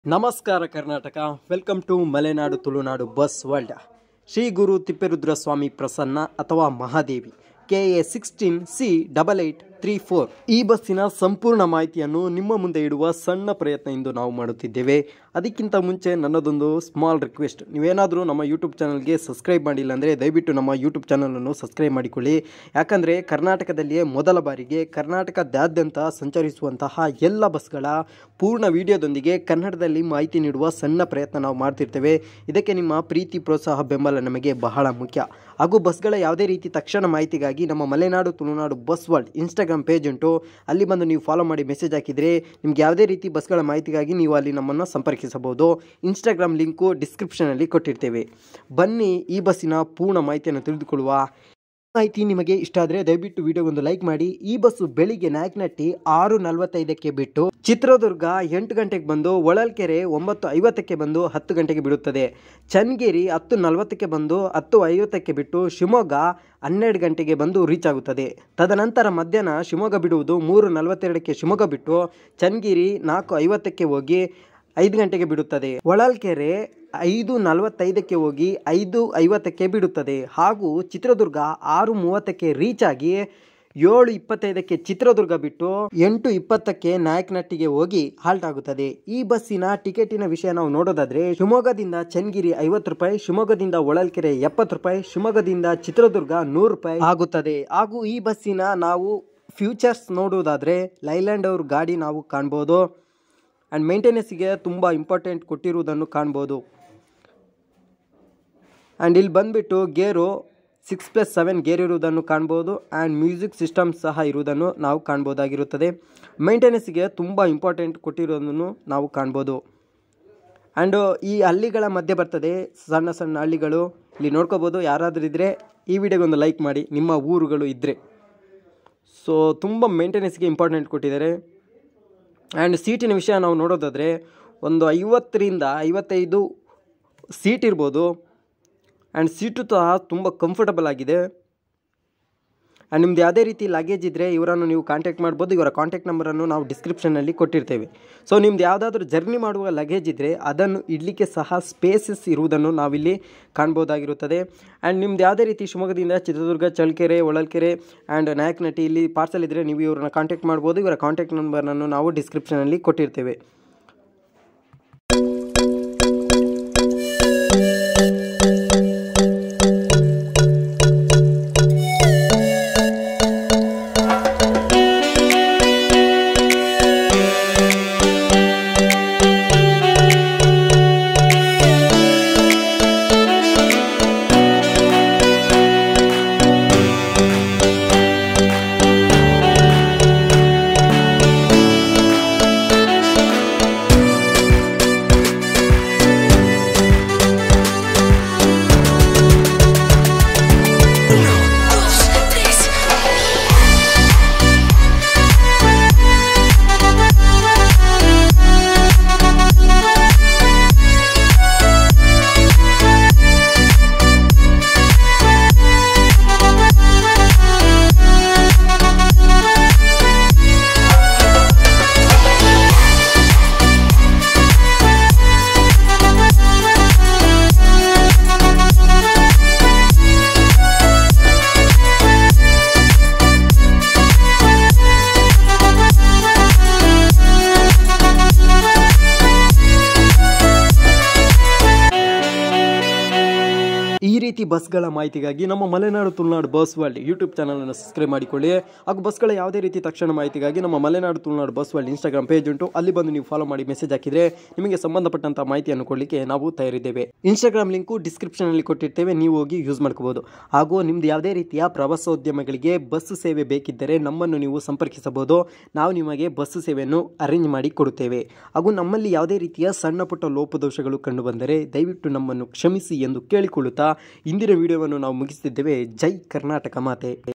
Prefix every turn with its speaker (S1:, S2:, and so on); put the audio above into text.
S1: ನಮಸ್ಕಾರ Karnataka welcome to Malenadu Tulunadu bus world Shri Guru Tipperudra Swamy Prasanna ಅಥವಾ Mahadevi K A sixteen C double eight three four ಈ ಬಸ್ಸಿನ ಸಂಪೂರ್ಣ ಮಾಹಿತಿಯನ್ನು ನಿಮ್ಮ ಮುಂದೆ ಇಡುವ ಸಣ್ಣ ಪ್ರಯತ್ನ ಇಂದು ನಾವು ಮಾಡುತ್ತಿದ್ದೇವೆ ಅದಕ್ಕಿಂತ ಮುಂಚೆ ನನ್ನದೊಂದು ಸ್ಮಾಲ್ ರಿಕ್ವೆಸ್ಟ್ ನೀವೇನಾದರೂ ನಮ್ಮ ಯೂಟ್ಯೂಬ್ ಚಾನಲ್ಗೆ ಸಬ್ಸ್ಕ್ರೈಬ್ ಮಾಡಿಲ್ಲ ಅಂದರೆ ದಯವಿಟ್ಟು ನಮ್ಮ ಯೂಟ್ಯೂಬ್ ಚಾನಲನ್ನು ಸಬ್ಸ್ಕ್ರೈಬ್ ಮಾಡಿಕೊಳ್ಳಿ ಯಾಕಂದರೆ ಕರ್ನಾಟಕದಲ್ಲಿಯೇ ಮೊದಲ ಬಾರಿಗೆ ಕರ್ನಾಟಕದಾದ್ಯಂತ ಸಂಚರಿಸುವಂತಹ ಎಲ್ಲ ಬಸ್ಗಳ ಪೂರ್ಣ ವಿಡಿಯೋದೊಂದಿಗೆ ಕನ್ನಡದಲ್ಲಿ ಮಾಹಿತಿ ನೀಡುವ ಸಣ್ಣ ಪ್ರಯತ್ನ ನಾವು ಮಾಡ್ತಿರ್ತೇವೆ ಇದಕ್ಕೆ ನಿಮ್ಮ ಪ್ರೀತಿ ಪ್ರೋತ್ಸಾಹ ಬೆಂಬಲ ನಮಗೆ ಬಹಳ ಮುಖ್ಯ ಹಾಗೂ ಬಸ್ಗಳ ಯಾವುದೇ ರೀತಿ ತಕ್ಷಣ ಮಾಹಿತಿಗಾಗಿ ನಮ್ಮ Malenadu Tulunadu bus world Instagram page ಉಂಟು ಅಲ್ಲಿ ಬಂದು ನೀವು ಫಾಲೋ ಮಾಡಿ ಮೆಸೇಜ್ ಹಾಕಿದರೆ ನಿಮ್ಗೆ ಯಾವುದೇ ರೀತಿ ಬಸ್ಗಳ ಮಾಹಿತಿಗಾಗಿ ನೀವು ಅಲ್ಲಿ ನಮ್ಮನ್ನು ಸಂಪರ್ಕಿಸಬಹುದು ಇನ್ಸ್ಟಾಗ್ರಾಮ್ ಲಿಂಕು ಡಿಸ್ಕ್ರಿಪ್ಷನಲ್ಲಿ ಕೊಟ್ಟಿರ್ತೇವೆ ಬನ್ನಿ ಈ ಬಸ್ಸಿನ ಪೂರ್ಣ ಮಾಹಿತಿಯನ್ನು ತಿಳಿದುಕೊಳ್ಳುವ ಮಾಹಿತಿ ನಿಮಗೆ ಇಷ್ಟ ಆದರೆ ದಯವಿಟ್ಟು ವಿಡಿಯೋಗೊಂದು ಲೈಕ್ ಮಾಡಿ ಈ ಬಸ್ಸು ಬೆಳಿಗ್ಗೆ ನಾಯಕನಟ್ಟಿ ಆರು ನಲವತ್ತೈದಕ್ಕೆ ಬಿಟ್ಟು ಚಿತ್ರದುರ್ಗ ಎಂಟು ಗಂಟೆಗೆ ಬಂದು ಹೊಳಲ್ಕೆರೆ ಒಂಬತ್ತು ಐವತ್ತಕ್ಕೆ ಬಂದು ಹತ್ತು ಗಂಟೆಗೆ ಬಿಡುತ್ತದೆ ಚನ್ನಗಿರಿ ಹತ್ತು ನಲವತ್ತಕ್ಕೆ ಬಂದು ಹತ್ತು ಐವತ್ತಕ್ಕೆ ಬಿಟ್ಟು ಶಿವಮೊಗ್ಗ ಹನ್ನೆರಡು ಗಂಟೆಗೆ ಬಂದು ರೀಚ್ ಆಗುತ್ತದೆ ತದನಂತರ ಮಧ್ಯಾಹ್ನ ಶಿವಮೊಗ್ಗ ಬಿಡುವುದು ಮೂರು ನಲವತ್ತೆರಡಕ್ಕೆ ಶಿವಮೊಗ್ಗ ಬಿಟ್ಟು ಚನ್ನಗಿರಿ ನಾಲ್ಕು ಐವತ್ತಕ್ಕೆ ಹೋಗಿ ಐದು ಗಂಟೆಗೆ ಬಿಡುತ್ತದೆ ಹೊಳಲ್ಕೆರೆ ಐದು ನಲವತ್ತೈದಕ್ಕೆ ಹೋಗಿ ಐದು ಐವತ್ತಕ್ಕೆ ಬಿಡುತ್ತದೆ ಹಾಗೂ ಚಿತ್ರದುರ್ಗ ಆರು ಮೂವತ್ತಕ್ಕೆ ರೀಚ್ ಆಗಿ ಏಳು ಇಪ್ಪತ್ತೈದಕ್ಕೆ ಚಿತ್ರದುರ್ಗ ಬಿಟ್ಟು ಎಂಟು ಇಪ್ಪತ್ತಕ್ಕೆ ನಾಯಕನಟ್ಟಿಗೆ ಹೋಗಿ ಹಾಲ್ಟ್ ಆಗುತ್ತದೆ ಈ ಬಸ್ಸಿನ ಟಿಕೆಟಿನ ವಿಷಯ ನಾವು ನೋಡೋದಾದ್ರೆ ಶಿವಮೊಗ್ಗದಿಂದ ಚನ್ನಗಿರಿ ಐವತ್ತು ರೂಪಾಯಿ ಶಿವಮೊಗ್ಗದಿಂದ ಹೊಳಲ್ಕೆರೆ ಎಪ್ಪತ್ತು ರೂಪಾಯಿ ಶಿವಮೊಗ್ಗದಿಂದ ಚಿತ್ರದುರ್ಗ ನೂರು ರೂಪಾಯಿ ಆಗುತ್ತದೆ ಹಾಗೂ ಈ ಬಸ್ಸಿನ ನಾವು ಫ್ಯೂಚರ್ಸ್ ನೋಡುವುದಾದ್ರೆ ಲೈಲ್ಯಾಂಡ್ ಅವ್ರ ಗಾಡಿ ನಾವು ಕಾಣ್ಬೋದು ಆ್ಯಂಡ್ ಮೇಂಟೆನೆನ್ಸಿಗೆ ತುಂಬ ಇಂಪಾರ್ಟೆಂಟ್ ಕೊಟ್ಟಿರುವುದನ್ನು ಕಾಣ್ಬೋದು ಆ್ಯಂಡ್ ಇಲ್ಲಿ ಬಂದುಬಿಟ್ಟು ಗೇರು ಸಿಕ್ಸ್ ಪ್ಲಸ್ ಸೆವೆನ್ ಗೇರ್ ಇರುವುದನ್ನು ಕಾಣ್ಬೋದು ಆ್ಯಂಡ್ ಮ್ಯೂಸಿಕ್ ಸಿಸ್ಟಮ್ ಸಹ ಇರುವುದನ್ನು ನಾವು ಕಾಣ್ಬೋದಾಗಿರುತ್ತದೆ ಮೇಂಟೆನೆನ್ಸಿಗೆ ತುಂಬ ಇಂಪಾರ್ಟೆಂಟ್ ಕೊಟ್ಟಿರೋದನ್ನು ನಾವು ಕಾಣ್ಬೋದು ಆ್ಯಂಡ್ ಈ ಹಳ್ಳಿಗಳ ಮಧ್ಯೆ ಬರ್ತದೆ ಸಣ್ಣ ಸಣ್ಣ ಹಳ್ಳಿಗಳು ಇಲ್ಲಿ ನೋಡ್ಕೋಬೋದು ಯಾರಾದರೂ ಇದ್ದರೆ ಈ ವಿಡಿಯೋಗೊಂದು ಲೈಕ್ ಮಾಡಿ ನಿಮ್ಮ ಊರುಗಳು ಇದ್ದರೆ ಸೊ ತುಂಬ ಮೇಂಟೆನೆನ್ಸ್ಗೆ ಇಂಪಾರ್ಟೆಂಟ್ ಕೊಟ್ಟಿದ್ದಾರೆ ಆ್ಯಂಡ್ ಸೀಟಿನ ವಿಷಯ ನಾವು ನೋಡೋದಾದರೆ ಒಂದು ಐವತ್ತರಿಂದ ಐವತ್ತೈದು ಸೀಟ್ ಇರ್ಬೋದು ಆ್ಯಂಡ್ ಸೀಟು ಸಹ ತುಂಬ ಕಂಫರ್ಟಬಲ್ ಆಗಿದೆ ಆ್ಯಂಡ್ ನಿಮ್ದು ಯಾವುದೇ ರೀತಿ ಲಗೇಜ್ ಇದ್ದರೆ ಇವರನ್ನು ನೀವು ಕಾಂಟ್ಯಾಕ್ಟ್ ಮಾಡ್ಬೋದು ಇವರ ಕಾಂಟ್ಯಾಕ್ಟ್ ನಂಬರನ್ನು ನಾವು ಡಿಸ್ಕ್ರಿಪ್ಷನಲ್ಲಿ ಕೊಟ್ಟಿರ್ತೇವೆ ಸೊ ನಿಮ್ದು ಯಾವುದಾದ್ರೂ ಜರ್ನಿ ಮಾಡುವ ಲಗೇಜ್ ಇದ್ದರೆ ಅದನ್ನು ಇಡಲಿಕ್ಕೆ ಸಹ ಸ್ಪೇಸಸ್ ಇರುವುದನ್ನು ನಾವಿಲ್ಲಿ ಕಾಣ್ಬೋದಾಗಿರುತ್ತದೆ ಆ್ಯಂಡ್ ನಿಮ್ದು ಯಾವುದೇ ರೀತಿ ಶಿವಮೊಗ್ಗದಿಂದ ಚಿತ್ರದುರ್ಗ ಚಳ್ಳಕೆರೆ ಹೊಳಲ್ಕೆರೆ ಆ್ಯಂಡ್ ನಾಯಕನಟ್ಟಿ ಇಲ್ಲಿ ಪಾರ್ಸಲ್ ಇದ್ದರೆ ನೀವು ಇವ್ರನ್ನ ಕಾಂಟ್ಯಾಕ್ಟ್ ಮಾಡ್ಬೋದು ಇವರ ಕಾಂಟ್ಯಾಕ್ಟ್ ನಂಬರನ್ನು ನಾವು ಡಿಸ್ಕ್ರಿಪ್ಷನಲ್ಲಿ ಕೊಟ್ಟಿರ್ತೇವೆ ಈ ರೀತಿ ಬಸ್ಗಳ ಮಾಹಿತಿಗಾಗಿ ನಮ್ಮ Malenadu Tulunadu bus world YouTube ಚಾನಲನ್ನು ಸಬ್ಸ್ಕ್ರೈಬ್ ಮಾಡಿಕೊಳ್ಳಿ ಹಾಗೂ ಬಸ್ಗಳ ಯಾವುದೇ ರೀತಿ ತಕ್ಷಣ ಮಾಹಿತಿಗಾಗಿ ನಮ್ಮ Malenadu Tulunadu bus world Instagram page ಉಂಟು ಅಲ್ಲಿ ಬಂದು ನೀವು ಫಾಲೋ ಮಾಡಿ ಮೆಸೇಜ್ ಹಾಕಿದರೆ ನಿಮಗೆ ಸಂಬಂಧಪಟ್ಟಂಥ ಮಾಹಿತಿಯನ್ನು ಕೊಡಲಿಕ್ಕೆ ನಾವು ತಯಾರಿದ್ದೇವೆ ಇನ್ಸ್ಟಾಗ್ರಾಮ್ ಲಿಂಕು ಡಿಸ್ಕ್ರಿಪ್ಷನಲ್ಲಿ ಕೊಟ್ಟಿರ್ತೇವೆ ನೀವು ಹೋಗಿ ಯೂಸ್ ಮಾಡ್ಕೋಬೋದು ಹಾಗೂ ನಿಮ್ದು ಯಾವುದೇ ರೀತಿಯ ಪ್ರವಾಸೋದ್ಯಮಗಳಿಗೆ ಬಸ್ ಸೇವೆ ಬೇಕಿದ್ದರೆ ನಮ್ಮನ್ನು ನೀವು ಸಂಪರ್ಕಿಸಬಹುದು ನಾವು ನಿಮಗೆ ಬಸ್ ಸೇವೆಯನ್ನು ಅರೇಂಜ್ ಮಾಡಿ ಕೊಡುತ್ತೇವೆ ಹಾಗೂ ನಮ್ಮಲ್ಲಿ ಯಾವುದೇ ರೀತಿಯ ಸಣ್ಣ ಪುಟ್ಟ ಲೋಪದೋಷಗಳು ಕಂಡುಬಂದರೆ ದಯವಿಟ್ಟು ನಮ್ಮನ್ನು ಕ್ಷಮಿಸಿ ಎಂದು ಕೇಳಿಕೊಳ್ಳುತ್ತಾ ಇಂದಿನ ವಿಡಿಯೋವನ್ನು ನಾವು ಮುಗಿಸುತ್ತಿದ್ದೇವೆ ಜೈ ಕರ್ನಾಟಕ ಮಾತೆ